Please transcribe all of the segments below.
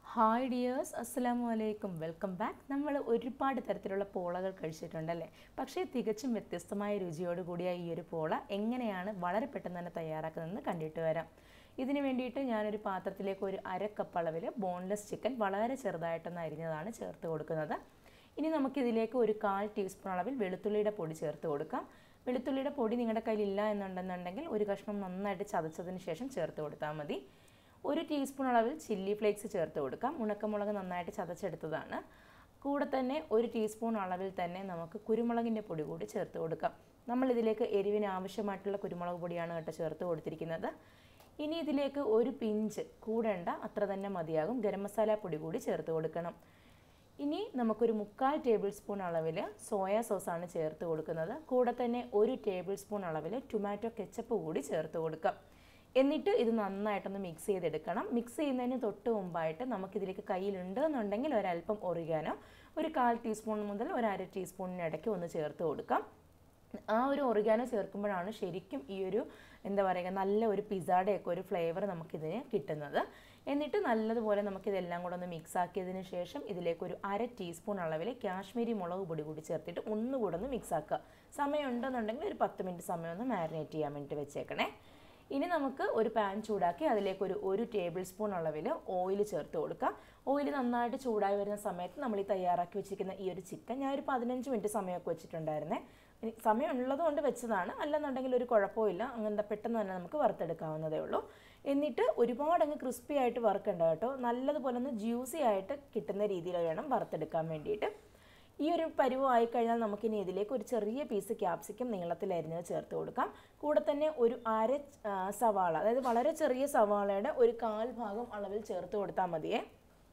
hi dears അസ്സലാമു അലൈക്കും welcome back നമ്മൾ ഒരുപാട് തരത്തിലുള്ള പോളകൾ കഴിച്ചിട്ടുണ്ടല്ലേ പക്ഷേ തികച്ചും വ്യത്യസ്തമായ രുചിയോട് കൂടിയ ഈ ഒരു പോള എങ്ങനെയാണ് വളരെ പെട്ടെന്ന് തന്നെ തയ്യാറാക്കുന്നതെന്ന് കണ്ടിട്ട് വരാം ഇതിന് വേണ്ടിയിട്ട് ഞാനൊരു പാത്രത്തിലേക്ക് ഒരു അര കപ്പ് അളവിൽ ബോൺലെസ് ചിക്കൻ വളരെ ചെറുതായിട്ടൊന്ന് അരിഞ്ഞതാണ് ചേർത്ത് കൊടുക്കുന്നത് ഇനി നമുക്കിതിലേക്ക് ഒരു കാൽ ടീസ്പൂൺ അളവിൽ വെളുത്തുള്ളിയുടെ പൊടി ചേർത്ത് കൊടുക്കാം വെളുത്തുള്ളിയുടെ പൊടി നിങ്ങളുടെ കയ്യിൽ ഇല്ല എന്നുണ്ടെന്നുണ്ടെങ്കിൽ ഒരു കഷ്ണം നന്നായിട്ട് ചതച്ചതിന് ശേഷം ചേർത്ത് കൊടുത്താൽ മതി ഒരു ടീസ്പൂൺ അളവിൽ ചില്ലി ഫ്ലേക്സ് ചേർത്ത് കൊടുക്കാം ഉണക്കമുളക് നന്നായിട്ട് ചതച്ചെടുത്തതാണ് കൂടെ തന്നെ ഒരു ടീസ്പൂൺ അളവിൽ തന്നെ നമുക്ക് കുരുമുളകിൻ്റെ പൊടി കൂടി ചേർത്ത് കൊടുക്കാം നമ്മൾ ഇതിലേക്ക് എരിവിന് ആവശ്യമായിട്ടുള്ള കുരുമുളക് പൊടിയാണ് കേട്ടോ ചേർത്ത് കൊടുത്തിരിക്കുന്നത് ഇനി ഇതിലേക്ക് ഒരു പിഞ്ച് കൂടേണ്ട അത്ര തന്നെ മതിയാകും ഗരം മസാല പൊടി കൂടി ചേർത്ത് കൊടുക്കണം ഇനി നമുക്കൊരു മുക്കാൽ ടേബിൾ സ്പൂൺ അളവിൽ സോയ സോസാണ് ചേർത്ത് കൊടുക്കുന്നത് കൂടെ തന്നെ ഒരു ടേബിൾ സ്പൂൺ അളവിൽ ടൊമാറ്റോ കെച്ചപ്പ് കൂടി ചേർത്ത് കൊടുക്കാം എന്നിട്ട് ഇത് നന്നായിട്ടൊന്ന് മിക്സ് ചെയ്തെടുക്കണം മിക്സ് ചെയ്യുന്നതിന് തൊട്ട് മുമ്പായിട്ട് നമുക്കിതിലേക്ക് കയ്യിലുണ്ട് എന്നുണ്ടെങ്കിൽ ഒരല്പം ഒറിഗാനോ ഒരു കാൽ ടീസ്പൂൺ മുതൽ ഒരു അര ടീസ്പൂണിന് ഇടയ്ക്ക് ഒന്ന് ചേർത്ത് കൊടുക്കാം ആ ഒരു ഒറിഗാനോ ചേർക്കുമ്പോഴാണ് ശരിക്കും ഈ ഒരു എന്താ പറയുക നല്ല ഒരു പിസ്സയുടെയൊക്കെ ഒരു ഫ്ലേവർ നമുക്കിതിന് കിട്ടുന്നത് എന്നിട്ട് നല്ലതുപോലെ നമുക്കിതെല്ലാം കൂടെ ഒന്ന് മിക്സ് ആക്കിയതിന് ശേഷം ഇതിലേക്ക് ഒരു അര ടീസ്പൂൺ അളവിൽ കാശ്മീരി മുളക് പൊടി കൂടി ചേർത്തിട്ട് ഒന്നുകൂടെ ഒന്ന് മിക്സ് ആക്കുക സമയം ഉണ്ടെന്നുണ്ടെങ്കിൽ ഒരു പത്ത് മിനിറ്റ് സമയം ഒന്ന് മാരിനേറ്റ് ചെയ്യാൻ വേണ്ടിയിട്ട് വെച്ചേക്കണേ ഇനി നമുക്ക് ഒരു പാൻ ചൂടാക്കി അതിലേക്ക് ഒരു ഒരു ടേബിൾ സ്പൂൺ അളവിൽ ഓയിൽ ചേർത്ത് കൊടുക്കാം ഓയിൽ നന്നായിട്ട് ചൂടായി വരുന്ന സമയത്ത് നമ്മൾ ഈ തയ്യാറാക്കി വെച്ചിരിക്കുന്ന ഈ ഒരു ചിക്കൻ ഞാൻ ഒരു പതിനഞ്ച് മിനിറ്റ് സമയമൊക്കെ വെച്ചിട്ടുണ്ടായിരുന്നേ ഇനി സമയം ഉള്ളത് കൊണ്ട് വെച്ചതാണ് അല്ലെന്നുണ്ടെങ്കിൽ ഒരു കുഴപ്പമില്ല അങ്ങനത്തെ പെട്ടെന്ന് തന്നെ നമുക്ക് വറുത്തെടുക്കാവുന്നതേ ഉള്ളൂ എന്നിട്ട് ഒരുപാട് അങ്ങ് ക്രിസ്പി ആയിട്ട് വറുക്കണ്ട കേട്ടോ നല്ലതുപോലെ ഒന്ന് ജ്യൂസി ആയിട്ട് കിട്ടുന്ന രീതിയിൽ വേണം വറുത്തെടുക്കാൻ വേണ്ടിയിട്ട് ഈ ഒരു പരുവമായി കഴിഞ്ഞാൽ നമുക്കിനി ഇതിലേക്ക് ഒരു ചെറിയ പീസ് ക്യാപ്സിക്കം നീളത്തിൽ അരിഞ്ഞത് ചേർത്ത് കൊടുക്കാം കൂടെ തന്നെ ഒരു അര ആ, സവാള അതായത് വളരെ ചെറിയ സവാളയുടെ ഒരു കാൽ ഭാഗം അളവിൽ ചേർത്ത് കൊടുത്താൽ മതിയേ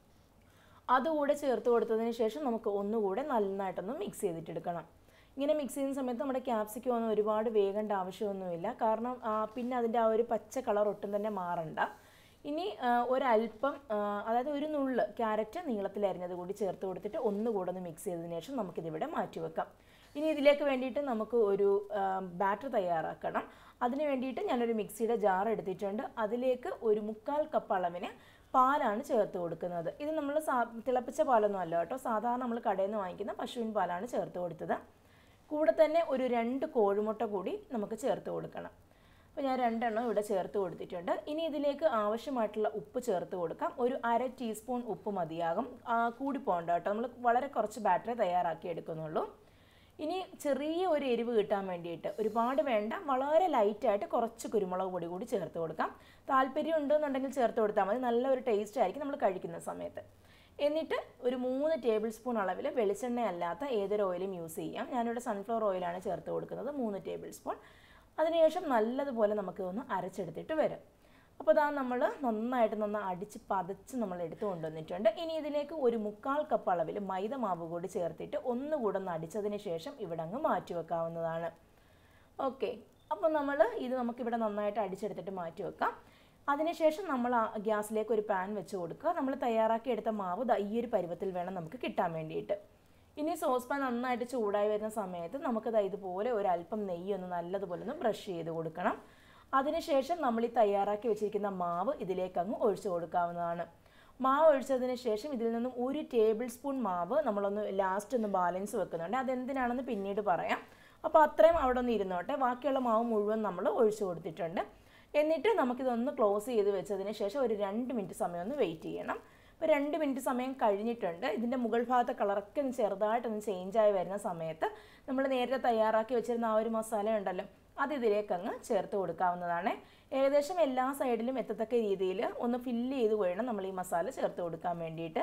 അതുകൂടെ ചേർത്ത് കൊടുത്തതിന് ശേഷം നമുക്ക് ഒന്നുകൂടെ നന്നായിട്ടൊന്ന് മിക്സ് ചെയ്തിട്ടെടുക്കണം ഇങ്ങനെ മിക്സ് ചെയ്യുന്ന സമയത്ത് നമ്മുടെ ക്യാപ്സിക്കം ഒന്നും ഒരുപാട് വേകേണ്ട ആവശ്യമൊന്നുമില്ല കാരണം ആ, പിന്നെ അതിൻ്റെ ആ ഒരു പച്ച കളർ ഒട്ടും തന്നെ മാറണ്ട ഇനി ആ, ഒരല്പം ആ, അതായത് ഒരു നുള്ള് ക്യാരറ്റ് നീളത്തിൽ അരിഞ്ഞത് കൂടി ചേർത്ത് കൊടുത്തിട്ട് ഒന്നുകൂടെ ഒന്ന് മിക്സ് ചെയ്തതിന് ശേഷം നമുക്കിതിവിടെ മാറ്റി വെക്കാം ഇനി ഇതിലേക്ക് വേണ്ടിയിട്ട് നമുക്ക് ഒരു ബാറ്റർ തയ്യാറാക്കണം അതിന് വേണ്ടിയിട്ട് ഞാനൊരു മിക്സിയുടെ ജാർ എടുത്തിട്ടുണ്ട് അതിലേക്ക് ഒരു മുക്കാൽ കപ്പ് അളവിന് പാലാണ് ചേർത്ത് കൊടുക്കുന്നത് ഇത് നമ്മൾ സാ തിളപ്പിച്ച പാലൊന്നും അല്ല കേട്ടോ സാധാരണ നമ്മൾ കടയിൽ നിന്ന് വാങ്ങിക്കുന്ന പശുവിൻ പാലാണ് ചേർത്ത് കൊടുത്തത് കൂടെ തന്നെ ഒരു രണ്ട് കോഴിമുട്ട കൂടി നമുക്ക് ചേർത്ത് കൊടുക്കണം അപ്പോൾ ഞാൻ രണ്ടെണ്ണം ഇവിടെ ചേർത്ത് കൊടുത്തിട്ടുണ്ട് ഇനി ഇതിലേക്ക് ആവശ്യമായിട്ടുള്ള ഉപ്പ് ചേർത്ത് കൊടുക്കാം ഒരു അര ടീസ്പൂൺ ഉപ്പ് മതിയാകും ആ, കൂടി പോകണ്ട കേട്ടോ നമ്മൾ വളരെ കുറച്ച് ബാറ്ററി തയ്യാറാക്കി എടുക്കുന്നുള്ളൂ ഇനി ചെറിയ ഒരു എരിവ് കിട്ടാൻ വേണ്ടിയിട്ട് ഒരുപാട് വേണ്ട വളരെ ലൈറ്റായിട്ട് കുറച്ച് കുരുമുളക് പൊടി കൂടി ചേർത്ത് കൊടുക്കാം താല്പര്യം ഉണ്ടെന്നുണ്ടെങ്കിൽ ചേർത്ത് കൊടുത്താൽ മതി നല്ലൊരു ടേസ്റ്റ് ആയിരിക്കും നമ്മൾ കഴിക്കുന്ന സമയത്ത് എന്നിട്ട് ഒരു മൂന്ന് ടേബിൾ സ്പൂൺ അളവിൽ വെളിച്ചെണ്ണ അല്ലാത്ത ഏതൊരു ഓയിലും യൂസ് ചെയ്യാം ഞാനിവിടെ സൺഫ്ലവർ ഓയിലാണ് ചേർത്ത് കൊടുക്കുന്നത് മൂന്ന് ടേബിൾ സ്പൂൺ അതിനുശേഷം നല്ലതുപോലെ നമുക്ക് ഒന്ന് അരച്ചെടുത്തിട്ട് വരും അപ്പോൾ ഇതാ നമ്മൾ നന്നായിട്ട് നന്നാ അടിച്ച് പതച്ച് നമ്മൾ എടുത്ത് കൊണ്ടുവന്നിട്ടുണ്ട് ഇനി ഇതിലേക്ക് ഒരു മുക്കാൽ കപ്പ് അളവിൽ മൈദ മാവ് കൂടി ചേർത്തിട്ട് ഒന്നുകൂടെ ഒന്ന് അടിച്ചതിന് ശേഷം ഇവിടെ അങ്ങ് മാറ്റി വെക്കാവുന്നതാണ് ഓക്കെ അപ്പോൾ നമ്മൾ ഇത് നമുക്കിവിടെ നന്നായിട്ട് അടിച്ചെടുത്തിട്ട് മാറ്റി വെക്കാം അതിനുശേഷം നമ്മൾ ആ ഗ്യാസിലേക്ക് ഒരു പാൻ വെച്ച് കൊടുക്കുക നമ്മൾ തയ്യാറാക്കി എടുത്ത മാവ് ദാ ഈ ഒരു പരുവത്തിൽ വേണം നമുക്ക് കിട്ടാൻ വേണ്ടിയിട്ട് ഇനി സോസ് പാൻ നന്നായിട്ട് ചൂടായി വരുന്ന സമയത്ത് നമുക്ക് ദാ ഇതുപോലെ ഒരു അല്പം നെയ്യ് ഒന്ന് നല്ലതുപോലെ ഒന്ന് ബ്രഷ് ചെയ്ത് കൊടുക്കണം അതിനുശേഷം നമ്മൾ ഈ തയ്യാറാക്കി വെച്ചിരിക്കുന്ന മാവ് ഇതിലേക്ക് അങ്ങ് ഒഴിച്ചു കൊടുക്കാവുന്നതാണ് മാവ് ഒഴിച്ചതിന് ശേഷം ഇതിൽ നിന്നും ഒരു ടേബിൾ സ്പൂൺ മാവ് നമ്മളൊന്ന് ലാസ്റ്റ് ഒന്ന് ബാലൻസ് വെക്കുന്നുണ്ട് അതെന്തിനാണെന്ന് പിന്നീട് പറയാം അപ്പോൾ അത്രയും അവിടെ ഒന്ന് ഇരുന്നോട്ടെ ബാക്കിയുള്ള മാവ് മുഴുവൻ നമ്മൾ ഒഴിച്ചു കൊടുത്തിട്ടുണ്ട് എന്നിട്ട് നമുക്കിതൊന്ന് ക്ലോസ് ചെയ്ത് വെച്ചതിന് ശേഷം ഒരു രണ്ട് മിനിറ്റ് സമയം ഒന്ന് വെയിറ്റ് ചെയ്യണം ഇപ്പോൾ രണ്ട് മിനിറ്റ് സമയം കഴിഞ്ഞിട്ടുണ്ട് ഇതിൻ്റെ മുകൾ ഭാഗത്തെ കളറൊക്കെ ഒന്ന് ചെറുതായിട്ടൊന്ന് ചേഞ്ചായി വരുന്ന സമയത്ത് നമ്മൾ നേരത്തെ തയ്യാറാക്കി വെച്ചിരുന്ന ആ ഒരു മസാല ഉണ്ടല്ലോ അത് ഇതിലേക്ക് അങ്ങ് ചേർത്ത് കൊടുക്കാവുന്നതാണ് ഏകദേശം എല്ലാ സൈഡിലും എത്തത്തക്ക രീതിയിൽ ഒന്ന് ഫില്ല് ചെയ്ത് വേണം നമ്മൾ ഈ മസാല ചേർത്ത് കൊടുക്കാൻ വേണ്ടിയിട്ട്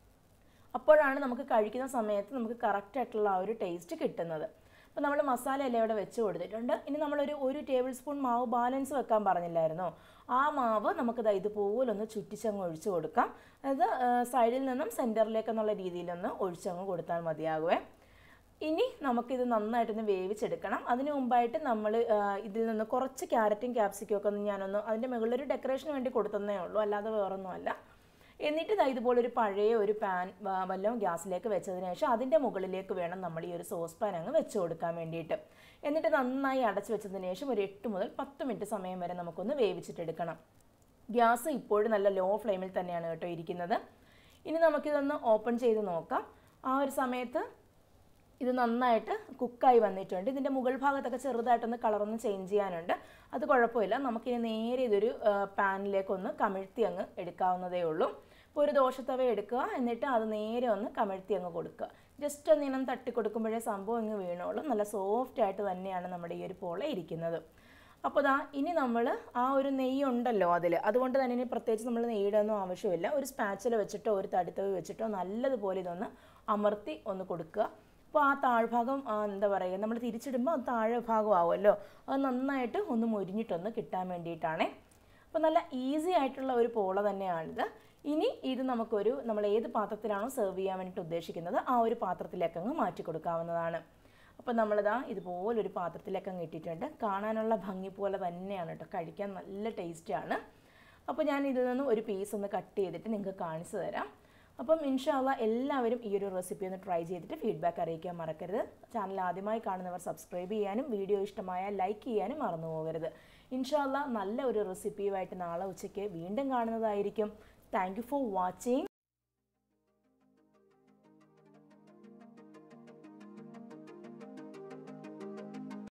അപ്പോഴാണ് നമുക്ക് കഴിക്കുന്ന സമയത്ത് നമുക്ക് കറക്റ്റ് ആയിട്ടുള്ള ആ ഒരു ടേസ്റ്റ് കിട്ടുന്നത് അപ്പോൾ നമ്മൾ മസാല എല്ലാം ഇവിടെ വെച്ച് കൊടുത്തിട്ടുണ്ട് ഇനി നമ്മളൊരു ഒരു ടേബിൾ സ്പൂൺ മാവ് ബാലൻസ് വെക്കാൻ പറഞ്ഞില്ലായിരുന്നോ ആ മാവ് നമുക്ക് ദാ ഇതുപോലെ ഒന്ന് ചുറ്റിച്ചങ്ങ് ഒഴിച്ചു കൊടുക്കാം അതായത് സൈഡിൽ നിന്നും സെൻറ്ററിലേക്ക് എന്നുള്ള രീതിയിലൊന്ന് ഒഴിച്ചങ്ങ് കൊടുത്താൽ മതിയാകുമേ ഇനി നമുക്കിത് നന്നായിട്ടൊന്ന് വേവിച്ചെടുക്കണം അതിന് മുമ്പായിട്ട് നമ്മൾ ഇതിൽ നിന്ന് കുറച്ച് ക്യാരറ്റും ക്യാപ്സിക്കും ഒക്കെ ഒന്ന് ഞാനൊന്ന് അതിൻ്റെ മുകളിലൊരു ഡെക്കറേഷന് വേണ്ടി കൊടുത്തതേ ഉള്ളൂ അല്ലാതെ വേറൊന്നുമല്ല എന്നിട്ട് ഇതാ ഇതുപോലെ ഒരു പഴയ ഒരു പാൻ വല്ലതും ഗ്യാസിലേക്ക് വെച്ചതിന് ശേഷം അതിൻ്റെ മുകളിലേക്ക് വേണം നമ്മൾ ഈ ഒരു സോസ് പാൻ അങ്ങ് വെച്ച് കൊടുക്കാൻ വേണ്ടിയിട്ട് എന്നിട്ട് നന്നായി അടച്ചു വെച്ചതിന് ശേഷം ഒരു എട്ട് മുതൽ പത്ത് മിനിറ്റ് സമയം വരെ നമുക്കൊന്ന് വേവിച്ചിട്ടെടുക്കണം ഗ്യാസ് ഇപ്പോഴും നല്ല ലോ ഫ്ലെയിമിൽ തന്നെയാണ് കേട്ടോ ഇരിക്കുന്നത് ഇനി നമുക്കിതൊന്ന് ഓപ്പൺ ചെയ്ത് നോക്കാം ആ ഒരു സമയത്ത് ഇത് നന്നായിട്ട് കുക്കായി വന്നിട്ടുണ്ട് ഇതിൻ്റെ മുകൾ ഭാഗത്തൊക്കെ ചെറുതായിട്ടൊന്ന് കളറൊന്ന് ചേഞ്ച് ചെയ്യാനുണ്ട് അത് കുഴപ്പമില്ല നമുക്കിനി നേരെ ഇതൊരു പാനിലേക്കൊന്ന് കമിഴ്ത്തി അങ്ങ് എടുക്കാവുന്നതേ ഉള്ളൂ ഇപ്പോൾ ഒരു ദോശത്തവ എടുക്കുക എന്നിട്ട് അത് നേരെ ഒന്ന് കമിഴ്ത്തി അങ്ങ് കൊടുക്കുക ജസ്റ്റ് ഒന്ന് ഇനം തട്ടി കൊടുക്കുമ്പോഴേ സംഭവം ഇങ്ങ് വീണോളും നല്ല സോഫ്റ്റ് ആയിട്ട് തന്നെയാണ് നമ്മുടെ ഈ ഒരു പോള ഇരിക്കുന്നത് അപ്പോൾ ദാ ഇനി നമ്മൾ ആ ഒരു നെയ്യ് ഉണ്ടല്ലോ അതിൽ അതുകൊണ്ട് തന്നെ ഇനി പ്രത്യേകിച്ച് നമ്മൾ നെയ്യുടെ ഒന്നും ആവശ്യമില്ല ഒരു സ്പാച്ചിൽ വെച്ചിട്ടോ ഒരു തടിത്തവി വെച്ചിട്ടോ നല്ലതുപോലെ ഇതൊന്ന് അമർത്തി ഒന്ന് കൊടുക്കുക അപ്പോൾ ആ താഴ്ഭാഗം ആ, എന്താ പറയുക നമ്മൾ തിരിച്ചിടുമ്പോൾ അത് താഴെ ഭാഗമാവുമല്ലോ അത് നന്നായിട്ട് ഒന്ന് മുരിഞ്ഞിട്ടൊന്ന് കിട്ടാൻ വേണ്ടിയിട്ടാണേ അപ്പോൾ നല്ല ഈസി ആയിട്ടുള്ള ഒരു പോള തന്നെയാണിത് ഇനി ഇത് നമുക്കൊരു നമ്മൾ ഏത് പാത്രത്തിലാണോ സെർവ് ചെയ്യാൻ വേണ്ടിയിട്ട് ഉദ്ദേശിക്കുന്നത് ആ ഒരു പാത്രത്തിലേക്ക് അങ്ങ് മാറ്റി കൊടുക്കാവുന്നതാണ് അപ്പോൾ നമ്മളിതാ ഇതുപോലൊരു പാത്രത്തിലേക്ക് അങ്ങ് ഇട്ടിട്ടുണ്ട് കാണാനുള്ള ഭംഗി പോലെ തന്നെയാണ് കേട്ടോ കഴിക്കാൻ നല്ല ടേസ്റ്റാണ് അപ്പോൾ ഞാൻ ഇതിൽ നിന്ന് ഒരു പീസ് ഒന്ന് കട്ട് ചെയ്തിട്ട് നിങ്ങൾക്ക് കാണിച്ചു തരാം അപ്പം ഇൻഷാല്ല എല്ലാവരും ഈ ഒരു റെസിപ്പി ഒന്ന് ട്രൈ ചെയ്തിട്ട് ഫീഡ്ബാക്ക് അറിയിക്കാൻ മറക്കരുത് ചാനൽ ആദ്യമായി കാണുന്നവർ സബ്സ്ക്രൈബ് ചെയ്യാനും വീഡിയോ ഇഷ്ടമായാൽ ലൈക്ക് ചെയ്യാനും മറന്നു പോകരുത് ഇൻഷാല്ല നല്ല ഒരു റെസിപ്പിയുമായിട്ട് നാളെ ഉച്ചയ്ക്ക് വീണ്ടും കാണുന്നതായിരിക്കും താങ്ക് യു ഫോർ വാച്ചിങ്